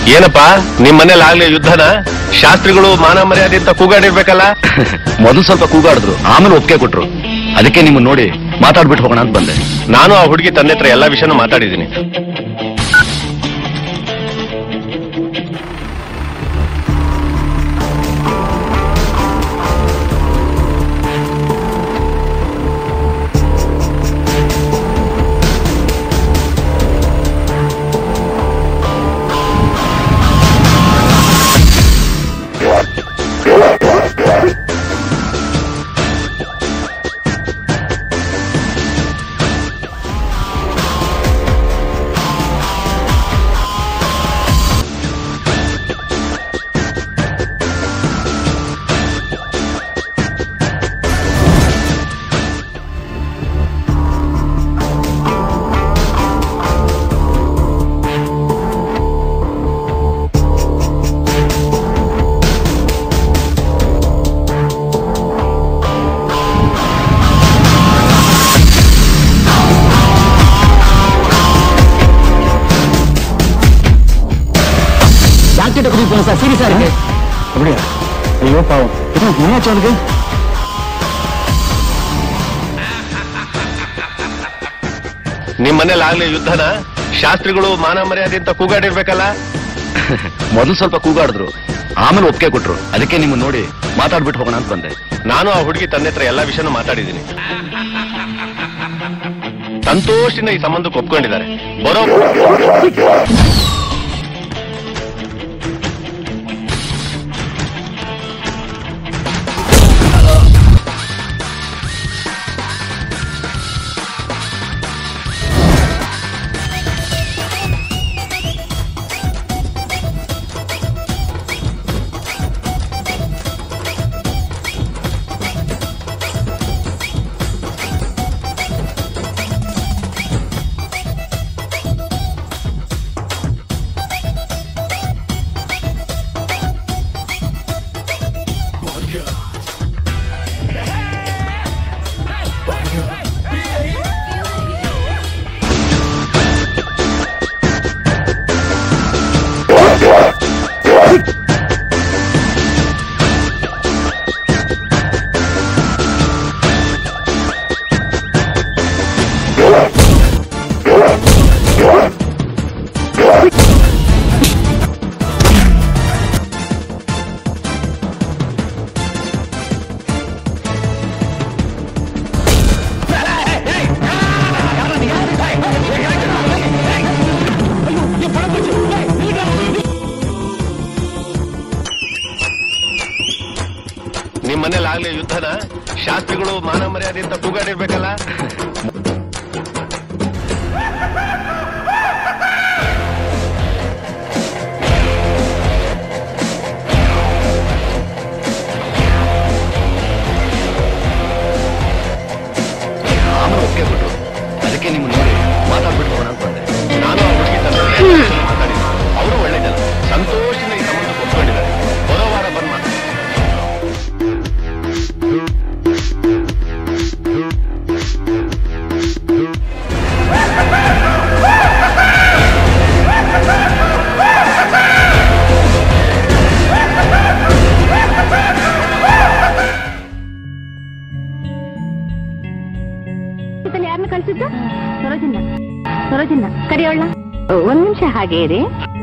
ಏನಪ್ಪ ನಿಮ್ ಮನೇಲಿ ಆಗ್ಲೇ ಯುದ್ಧನ ಶಾಸ್ತ್ರಿಗಳು ಮಾನ ಮರ್ಯಾದೆ ಅಂತ ಕೂಗಾಡಿರ್ಬೇಕಲ್ಲ ಮೊದಲು ಸ್ವಲ್ಪ ಕೂಗಾಡಿದ್ರು ಆಮೇಲೆ ಒಪ್ಪಿಗೆ ಕೊಟ್ರು ಅದಕ್ಕೆ ನಿಮ್ಮನ್ನ ನೋಡಿ ಮಾತಾಡ್ಬಿಟ್ಟು ಹೋಗೋಣ ಅಂತ ಬಂದೆ ನಾನು ಆ ಹುಡುಗಿ ತಂದೆ ಹತ್ರ ಎಲ್ಲಾ ವಿಷಯನೂ ಮಾತಾಡಿದ್ದೀನಿ டாக்டர் கூட்டிட்டு போங்க சார் சீரியஸா இருக்கு அப்படியா ஐயோ பாவம் என்னாச்சு அவனுக்கு ನಿಮ್ ಮನೇಲಿ ಆಗ್ಲೇ ಯುದ್ಧನ ಶಾಸ್ತ್ರಿಗಳು ಮಾನ ಮರ್ಯಾದೆ ಅಂತ ಕೂಗಾಡಿರ್ಬೇಕಲ್ಲ ಮೊದಲು ಸ್ವಲ್ಪ ಕೂಗಾಡಿದ್ರು ಆಮೇಲೆ ಒಪ್ಪಿಗೆ ಕೊಟ್ರು ಅದಕ್ಕೆ ನಿಮ್ಮನ್ನ ನೋಡಿ ಮಾತಾಡ್ಬಿಟ್ಟು ಹೋಗೋಣ ಅಂತ ಬಂದೆ ನಾನು ಆ ಹುಡುಗಿ ತಂದೆ ಹತ್ರ ಎಲ್ಲಾ ವಿಷಯನೂ ಮಾತಾಡಿದ್ದೀನಿ ಸಂತೋಷಿನ ಈ ಸಂಬಂಧಕ್ಕೆ ಒಪ್ಕೊಂಡಿದ್ದಾರೆ ಬರೋ ನಿಮ್ ಮನೇಲಿ ಆಗ್ಲೇ ಯುದ್ಧನ ಶಾಸ್ತ್ರಿಗಳು ಮಾನ ಮರ್ಯಾದೆ ಅಂತ ಕೂಗಾಡಿರ್ಬೇಕಲ್ಲ ಆಮೇಲೆ ಒಪ್ಪಿಗೆ ಕೊಟ್ರು ಅದಕ್ಕೆ ನಿಮ್ಮನ್ನ ನೋಡಿ ಮಾತಾಡ್ಬಿಟ್ಟು ಹೋಗೋಣ ಅಂತ ಬಂದೆ ನಾನು ಆ ಹುಡುಗಿ ತಂದೆ ಹತ್ರ ಎಲ್ಲಾ ವಿಷಯನೂ ಮಾತಾಡಿದ್ದೀನಿ ಅವರು ಒಳ್ಳೆ ಜನ ಸಂತೋಷಿನ ಈ ಸಂಬಂಧಕ್ಕೆ ಒಪ್ಕೊಂಡಿದ್ದಾರೆ ಬರೋ ವಾರ ಬಂದ್ ಮಾತಾಡಿ ಯಾರನ್ನ ಕಳ್ಸಿದ್ದು ಸರೋಜನ್ನ ಸರೋಜನ್ನ ಕರಿಯೋಳ ಒಂದ್ ನಿಮಿಷ ಹಾಗೆ ಇರಿ